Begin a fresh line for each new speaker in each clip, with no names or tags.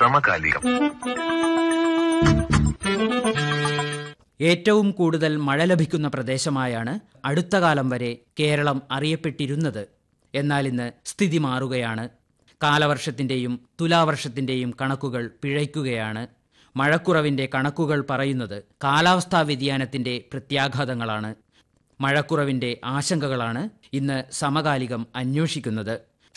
സമകാലികം
ഏറ്റവും കൂടുതൽ മഴ ലഭിക്കുന്ന പ്രദേശമായാണ് അടുത്ത കാലം വരെ കേരളം അറിയപ്പെട്ടിരുന്നത് എന്നാൽ ഇന്ന് സ്ഥിതി മാറുകയാണ് കാലവർഷത്തിന്റെയും തുലാവർഷത്തിന്റെയും കണക്കുകൾ പിഴയ്ക്കുകയാണ് മഴക്കുറവിന്റെ കണക്കുകൾ പറയുന്നത് കാലാവസ്ഥാ വ്യതിയാനത്തിന്റെ പ്രത്യാഘാതങ്ങളാണ് മഴക്കുറവിന്റെ ആശങ്കകളാണ് ഇന്ന് സമകാലികം അന്വേഷിക്കുന്നത്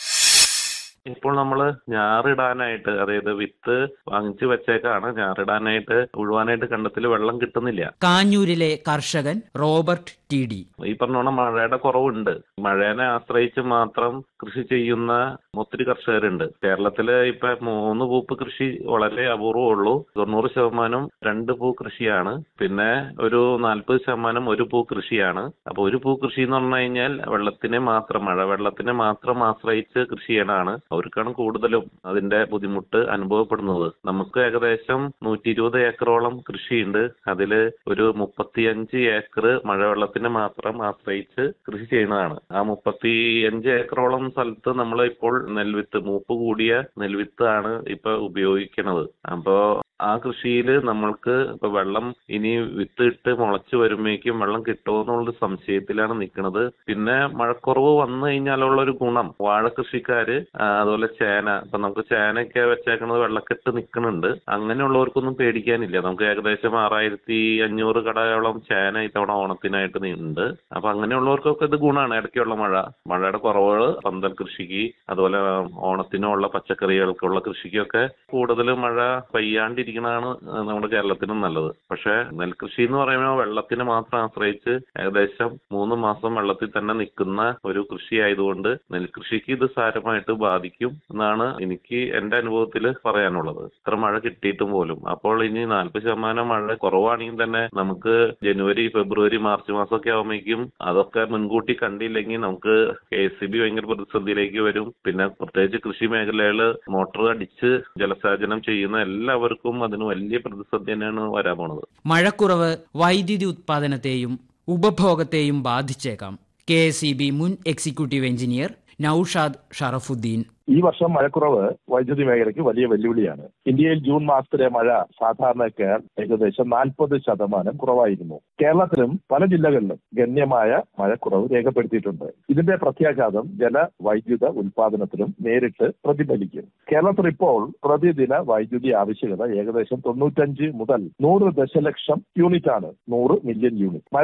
ഇപ്പോൾ നമ്മള് ഞാറിടാനായിട്ട് അതായത് വിത്ത് വാങ്ങിച്ചു വെച്ചേക്കാണ് ഞാറിടാനായിട്ട് ഉഴുവാനായിട്ട് കണ്ടത്തിൽ വെള്ളം കിട്ടുന്നില്ല
കാഞ്ഞൂരിലെ കർഷകൻ റോബർട്ട് ടി ഡി
ഈ പറഞ്ഞോണം മഴയുടെ കുറവുണ്ട് മഴേനെ ആശ്രയിച്ച് മാത്രം കൃഷി ചെയ്യുന്ന ഒത്തിരി കർഷകരുണ്ട് കേരളത്തില് ഇപ്പൊ മൂന്ന് പൂപ്പ് കൃഷി വളരെ അപൂർവമുള്ളൂ തൊണ്ണൂറ് ശതമാനം രണ്ട് പൂ കൃഷിയാണ് പിന്നെ ഒരു നാൽപ്പത് ശതമാനം ഒരു പൂ കൃഷിയാണ് അപ്പൊ ഒരു പൂ കൃഷി എന്ന് പറഞ്ഞു കഴിഞ്ഞാൽ വെള്ളത്തിനെ മാത്രം മഴ വെള്ളത്തിനെ മാത്രം ആശ്രയിച്ച് കൃഷി ചെയ്യണതാണ് അവർക്കാണ് കൂടുതലും അതിന്റെ ബുദ്ധിമുട്ട് അനുഭവപ്പെടുന്നത് നമുക്ക് ഏകദേശം നൂറ്റി ഇരുപത് ഏക്കറോളം കൃഷിയുണ്ട് അതില് ഒരു മുപ്പത്തിയഞ്ച് ഏക്കർ മഴവെള്ളത്തിനെ മാത്രം ആശ്രയിച്ച് കൃഷി ചെയ്യുന്നതാണ് ആ മുപ്പത്തിയഞ്ച് ഏക്കറോളം സ്ഥലത്ത് നമ്മൾ ഇപ്പോൾ നെൽവിത്ത് മൂപ്പ് കൂടിയ നെൽവിത്ത് ആണ് ഇപ്പൊ ഉപയോഗിക്കുന്നത് അപ്പോ ആ കൃഷിയിൽ നമ്മൾക്ക് ഇപ്പൊ വെള്ളം ഇനി വിത്ത് ഇട്ട് മുളച്ചു വരുമ്പോഴേക്കും വെള്ളം കിട്ടുമോ എന്നുള്ളൊരു സംശയത്തിലാണ് നിൽക്കുന്നത് പിന്നെ മഴക്കുറവ് വന്നു കഴിഞ്ഞാലുള്ള ഒരു ഗുണം വാഴ കൃഷിക്കാര് ആ, അതുപോലെ ചേന ഇപ്പൊ നമുക്ക് ചേനയൊക്കെ വെച്ചേക്കണത് വെള്ളക്കെട്ട് നിൽക്കുന്നുണ്ട് അങ്ങനെയുള്ളവർക്കൊന്നും പേടിക്കാനില്ല നമുക്ക് ഏകദേശം ആറായിരത്തി അഞ്ഞൂറ് കടയോളം ചേന ഇത്തവണ ഓണത്തിനായിട്ട് നീ- ഉണ്ട് അപ്പൊ അങ്ങനെയുള്ളവർക്കൊക്കെ ഇത് ഗുണമാണ് ഇടയ്ക്കുള്ള മഴ മഴയുടെ കുറവുകൾ പന്തൽ കൃഷിക്ക് അതുപോലെ ഓണത്തിനുള്ള പച്ചക്കറികൾക്കുള്ള കൃഷിക്കൊക്കെ കൂടുതൽ മഴ പെയ്യാണ്ടിരിക്കണതാണ് നമ്മുടെ കേരളത്തിനും നല്ലത് പക്ഷെ നെൽകൃഷി എന്ന് പറയുമ്പോൾ വെള്ളത്തിനെ മാത്രം ആശ്രയിച്ച് ഏകദേശം മൂന്ന് മാസം വെള്ളത്തിൽ തന്നെ നിൽക്കുന്ന ഒരു കൃഷി ആയതുകൊണ്ട് നെൽകൃഷിക്ക് ഇത് സാരമായിട്ട് ബാധിക്കും എന്നാണ് എനിക്ക് എന്റെ അനുഭവത്തിൽ പറയാനുള്ളത് ഇത്ര മഴ കിട്ടിയിട്ടും പോലും അപ്പോൾ ഇനി നാൽപ്പത് ശതമാനം മഴ കുറവാണെങ്കിൽ തന്നെ നമുക്ക് ജനുവരി ഫെബ്രുവരി മാർച്ച് മാസമൊക്കെ ആവുമ്പോഴേക്കും അതൊക്കെ മുൻകൂട്ടി കണ്ടില്ലെങ്കിൽ നമുക്ക് കെ എസ് സി ബി ഭയങ്കര പ്രതിസന്ധിയിലേക്ക് വരും പിന്നെ പ്രത്യേകിച്ച് കൃഷി മേഖലയിൽ മോട്ടോർ അടിച്ച് ജലസേചനം ചെയ്യുന്ന എല്ലാവർക്കും അതിന് വലിയ പ്രതിസന്ധി തന്നെയാണ് വരാൻ പോണത്
മഴക്കുറവ് വൈദ്യുതി ഉത്പാദനത്തെയും ഉപഭോഗത്തെയും ബാധിച്ചേക്കാം കെ എസ് മുൻ എക്സിക്യൂട്ടീവ് എഞ്ചിനീയർ നൌഷാദ് ഷറഫുദ്ദീൻ
ഈ വർഷം മഴക്കുറവ് വൈദ്യുതി മേഖലയ്ക്ക് വലിയ വെല്ലുവിളിയാണ് ഇന്ത്യയിൽ ജൂൺ മാസത്തിലെ മഴ സാധാരണക്കാർ ഏകദേശം നാൽപ്പത് ശതമാനം കുറവായിരുന്നു കേരളത്തിലും പല ജില്ലകളിലും ഗണ്യമായ മഴക്കുറവ് രേഖപ്പെടുത്തിയിട്ടുണ്ട് ഇതിന്റെ പ്രത്യാഘാതം ജല വൈദ്യുത ഉൽപാദനത്തിലും നേരിട്ട് പ്രതിഫലിക്കും കേരളത്തിൽ ഇപ്പോൾ പ്രതിദിന വൈദ്യുതി ആവശ്യകത ഏകദേശം തൊണ്ണൂറ്റഞ്ച് മുതൽ നൂറ് ദശലക്ഷം യൂണിറ്റ് ആണ് നൂറ് മില്യൺ യൂണിറ്റ്